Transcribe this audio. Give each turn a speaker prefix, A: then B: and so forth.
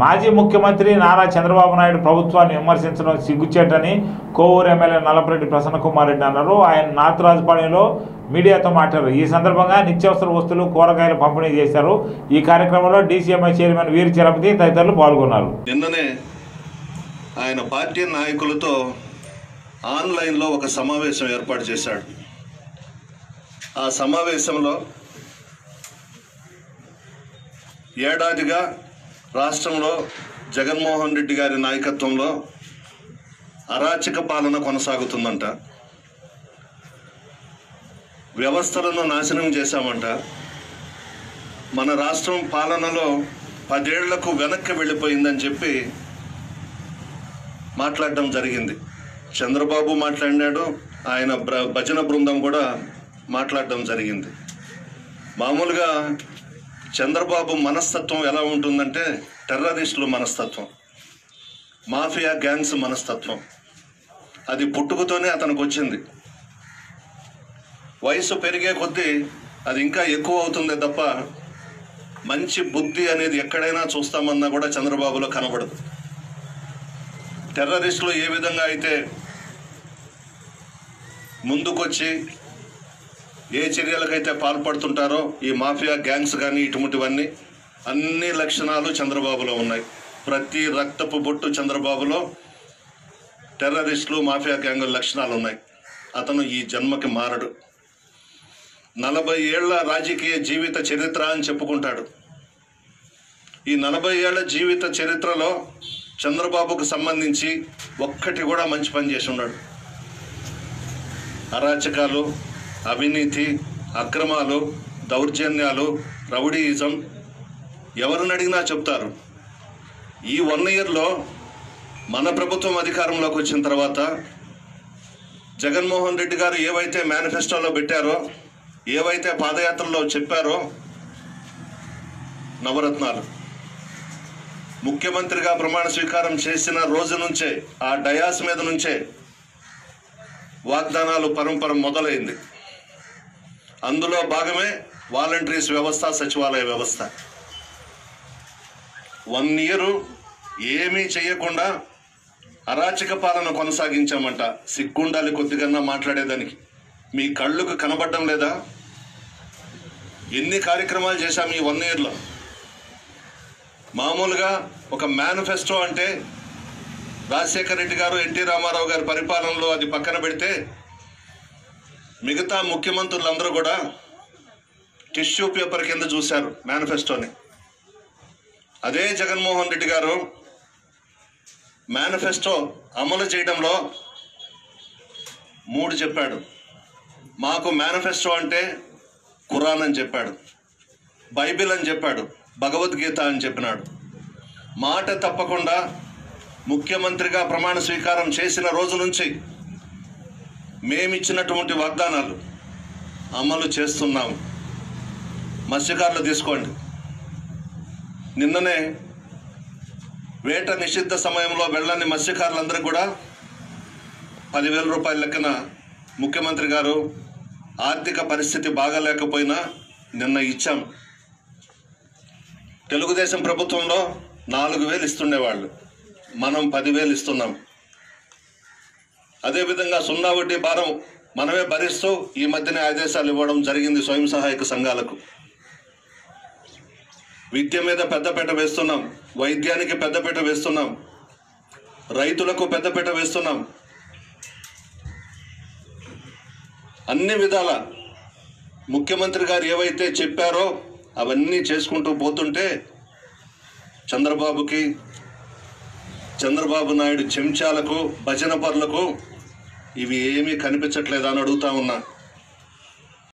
A: మాజీ ముఖ్యమంత్రి నారా చంద్రబాబు నాయుడు ప్రభుత్వాన్ని విమర్శించడం సిగ్గుచేటని కోవూరు ఎమ్మెల్యే నల్లపరెడ్డి ప్రసన్న కుమార్ రెడ్డి అన్నారు ఆయన నార్త్ రాజపాలెంలో మీడియాతో మాట్లాడారు ఈ సందర్భంగా నిత్యావసర వస్తువులు కూరగాయలు పంపిణీ చేశారు ఈ కార్యక్రమంలో డీసీఎంఐ చైర్మన్ వీరి చలపతి తదితరులు పాల్గొన్నారు
B: నిన్ననే ఆయన పార్టీ నాయకులతో ఆన్లైన్లో ఒక సమావేశం ఏర్పాటు చేశాడు ఆ సమావేశంలో ఏడాదిగా రాష్ట్రంలో జగన్మోహన్ రెడ్డి గారి నాయకత్వంలో అరాచక పాలన కొనసాగుతుందంట వ్యవస్థలను నాశనం చేశామంట మన రాష్ట్రం పాలనలో పదేళ్లకు వెనక్కి వెళ్ళిపోయిందని చెప్పి మాట్లాడడం జరిగింది చంద్రబాబు మాట్లాడినాడు ఆయన బ్ర- భజన బృందం కూడా మాట్లాడడం జరిగింది మామూలుగా చంద్రబాబు మనస్తత్వం ఎలా ఉంటుందంటే టెర్రరిస్టుల మనస్తత్వం మాఫియా గ్యాంగ్స్ మనస్తత్వం అది పుట్టుకతోనే అతనికి వచ్చింది వయసు పెరిగే కొద్దీ అది ఇంకా ఎక్కువ అవుతుంది తప్ప మంచి బుద్ధి అనేది ఎక్కడైనా చూస్తామన్నా కూడా చంద్రబాబులో కనబడదు టెర్రరిస్టులు ఏ విధంగా అయితే ముందుకొచ్చి ఏ చర్యలకైతే పాల్పడుతుంటారో ఈ మాఫియా గ్యాంగ్స్ కానీ ఇటువంటివన్నీ అన్ని లక్షణాలు చంద్రబాబులో ఉన్నాయి ప్రతి రక్తపు బొట్టు చంద్రబాబులో టెర్రరిస్టులు మాఫియా గ్యాంగుల లక్షణాలు ఉన్నాయి అతను ఈ జన్మకి మారడు నలభై ఏళ్ల రాజకీయ జీవిత చరిత్ర అని చెప్పుకుంటాడు ఈ నలభై ఏళ్ల జీవిత చరిత్రలో చంద్రబాబుకు సంబంధించి ఒక్కటి కూడా మంచి పని చేసి ఉన్నాడు అరాచకాలు అవినీతి అక్రమాలు దౌర్జన్యాలు రౌడీయిజం ఎవరిని అడిగినా చెప్తారు ఈ వన్ ఇయర్లో మన ప్రభుత్వం అధికారంలోకి వచ్చిన తర్వాత జగన్మోహన్ రెడ్డి గారు ఏవైతే మేనిఫెస్టోలో పెట్టారో ఏవైతే పాదయాత్రలో చెప్పారో నవరత్నాలు ముఖ్యమంత్రిగా ప్రమాణ స్వీకారం చేసిన రోజు నుంచే ఆ డయాస్ మీద నుంచే వాగ్దానాలు పరంపర మొదలైంది అందులో భాగమే వాలంటీర్స్ వ్యవస్థ సచివాలయ వ్యవస్థ వన్ ఇయర్ ఏమీ చేయకుండా అరాచక పాలన కొనసాగించామంట సిగ్గుండాలి కొద్దిగా మాట్లాడేదానికి మీ కళ్ళుకు కనబడడం లేదా ఎన్ని కార్యక్రమాలు చేశాం ఈ వన్ ఇయర్లో మామూలుగా ఒక మేనిఫెస్టో అంటే రాజశేఖర రెడ్డి గారు ఎన్టీ రామారావు గారి పరిపాలనలో అది పక్కన పెడితే మిగతా ముఖ్యమంత్రులందరూ కూడా టిష్యూ పేపర్ కింద చూశారు మేనిఫెస్టోని అదే జగన్మోహన్ రెడ్డి గారు మేనిఫెస్టో అమలు చేయడంలో మూడు చెప్పాడు మాకు మేనిఫెస్టో అంటే ఖురాన్ అని చెప్పాడు బైబిల్ అని చెప్పాడు భగవద్గీత అని చెప్పినాడు మాట తప్పకుండా ముఖ్యమంత్రిగా ప్రమాణ స్వీకారం చేసిన రోజు నుంచి మేమిచ్చినటువంటి వాగ్దానాలు అమలు చేస్తున్నాం మత్స్యకారులు తీసుకోండి నిన్ననే వేట నిషిద్ధ సమయంలో వెళ్ళని మత్స్యకారులందరూ కూడా పదివేల రూపాయల లెక్కన ముఖ్యమంత్రి గారు ఆర్థిక పరిస్థితి బాగాలేకపోయినా నిన్న ఇచ్చాం తెలుగుదేశం ప్రభుత్వంలో నాలుగు వేలు ఇస్తుండేవాళ్ళు మనం పదివేలు ఇస్తున్నాం అదేవిధంగా సున్నా వడ్డీ భారం మనమే భరిస్తూ ఈ మధ్యనే ఆదేశాలు ఇవ్వడం జరిగింది స్వయం సహాయక సంఘాలకు విద్య మీద పెద్దపీట వేస్తున్నాం వైద్యానికి పెద్దపీట వేస్తున్నాం రైతులకు పెద్దపీట వేస్తున్నాం అన్ని విధాల ముఖ్యమంత్రి గారు ఏవైతే చెప్పారో అవన్నీ చేసుకుంటూ పోతుంటే చంద్రబాబుకి చంద్రబాబు నాయుడు చెంచాలకు భజన పరులకు ఇవి ఏమీ కనిపించట్లేదా అని అడుగుతా ఉన్నా